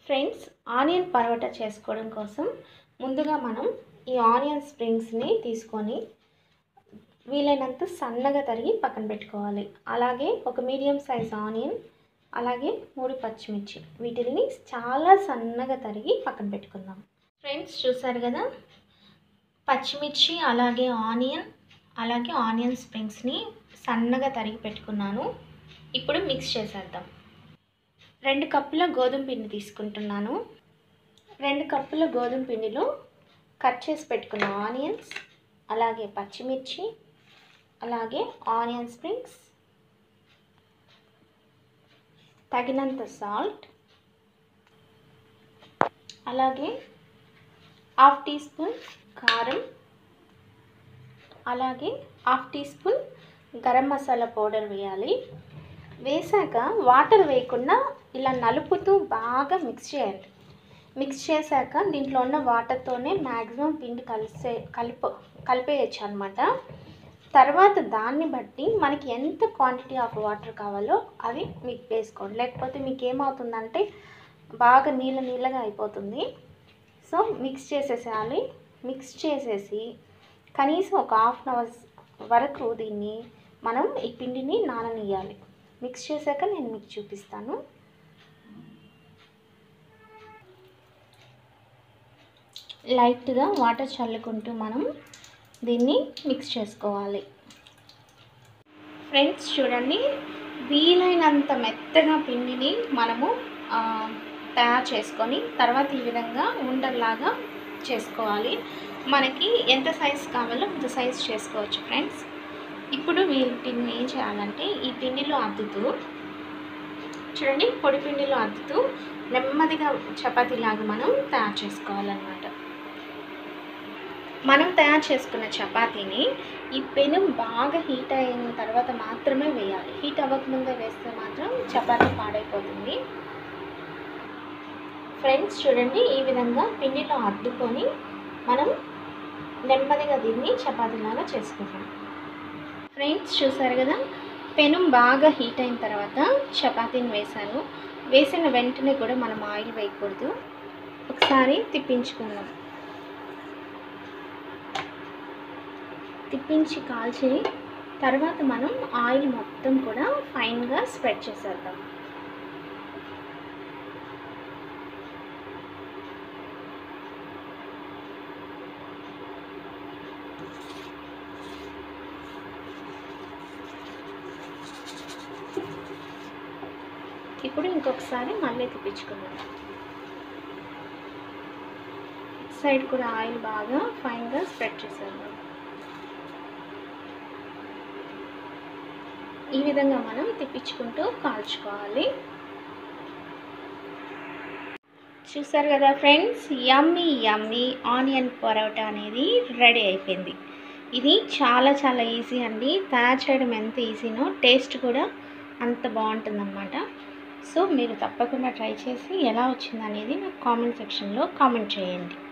friends onion parotta చేసుకోవడం కోసం ముందుగా మనం ఈ ఆనియన్ స్ప్రింగ్స్ని తీసుకొని వీలైనంత సన్నగా తరిగి పక్కన పెట్టుకోవాలి అలాగే ఒక మీడియం సైజ్ ఆనియన్ అలాగే మూడు పచ్చిమిర్చి వీటిని చాలా సన్నగా తరిగి పక్కన పెట్టుకుందాం ఫ్రెండ్స్ చూసారు కదా పచ్చిమిర్చి అలాగే ఆనియన్ అలాగే ఆనియన్ స్ప్రింగ్స్ని సన్నగా తరిగి పెట్టుకున్నాను ఇప్పుడు మిక్స్ చేసేద్దాం రెండు కప్పుల గోధుమ పిండి తీసుకుంటున్నాను రెండు కప్పుల గోధుమ పిండిలో కట్ చేసి పెట్టుకున్న ఆనియన్స్ అలాగే పచ్చిమిర్చి అలాగే ఆనియన్ స్ప్రింగ్స్ తగినంత సాల్ట్ అలాగే హాఫ్ టీ స్పూన్ కారం అలాగే half teaspoon garam masala powder వేయాలి వేసాక వాటర్ వేయకుండా ఇలా నలుపుతూ బాగా మిక్స్ చేయాలి మిక్స్ చేశాక దీంట్లో ఉన్న వాటర్తోనే మ్యాక్సిమం పిండి కలిసే కలిప కలిపేయచ్చు అనమాట తర్వాత దాన్ని బట్టి మనకి ఎంత క్వాంటిటీ ఆఫ్ వాటర్ కావాలో అవి మీకు వేసుకోండి లేకపోతే మీకు ఏమవుతుందంటే బాగా నీళ్ళ నీళ్ళగా అయిపోతుంది సో మిక్స్ చేసేసేయాలి మిక్స్ చేసేసి కనీసం ఒక హాఫ్ అన్ అవర్స్ వరకు దీన్ని మనం ఈ పిండిని నాననియాలి మిక్స్ చేశాక నేను మీకు చూపిస్తాను లైట్గా వాటర్ చల్లుకుంటూ మనం దీన్ని మిక్స్ చేసుకోవాలి ఫ్రెండ్స్ చూడండి వీలైనంత మెత్తగా పిండిని మనము ఆ, తయారు చేసుకొని తర్వాత ఈ విధంగా ఉండల్లాగా చేసుకోవాలి మనకి ఎంత సైజ్ కావాలో అంత సైజ్ చేసుకోవచ్చు ఫ్రెండ్స్ ఇప్పుడు వీటిని ఏం చేయాలంటే ఈ పిండిలో అద్దుతూ చూడండి పొడి పిండిలో అద్దుతూ నెమ్మదిగా చపాతీలాగా మనం తయారు చేసుకోవాలన్నమాట మనం తయారు చేసుకున్న చపాతీని ఈ పెను బాగా హీట్ అయిన తర్వాత మాత్రమే వేయాలి హీట్ అవ్వకముందే వేస్తే మాత్రం చపాతీ పాడైపోతుంది ఫ్రెండ్స్ చూడండి ఈ విధంగా పిండిలో అద్దుకొని మనం నెమ్మదిగా దీన్ని చపాతీలాగా చేసుకుంటాం ఫ్రెండ్స్ చూసారు కదా పెనం బాగా హీట్ అయిన తర్వాత చపాతీని వేసాను వేసిన వెంటనే కూడా మనం ఆయిల్ వేయకూడదు ఒకసారి తిప్పించుకుందాం తిప్పించి కాల్చి తర్వాత మనం ఆయిల్ మొత్తం కూడా ఫైన్గా స్ప్రెడ్ చేసేద్దాం ఇప్పుడు ఇంకొకసారి మళ్ళీ తిప్పించుకుందాం సైడ్ కూడా ఆయిల్ బాగా ఫైన్గా స్ప్రెడ్ చేసేద్దాం ఈ విధంగా మనం తిప్పించుకుంటూ కాల్చుకోవాలి చూసారు కదా friends yummy yummy onion parotta అనేది రెడీ అయిపోయింది ఇది చాలా చాలా ఈజీ అండి తయారు చేయడం ఎంత ఈజీనో టేస్ట్ కూడా అంత బాగుంటుందన్నమాట సో మీరు తప్పకుండా ట్రై చేసి ఎలా వచ్చిందనేది నాకు కామెంట్ సెక్షన్లో కామెంట్ చేయండి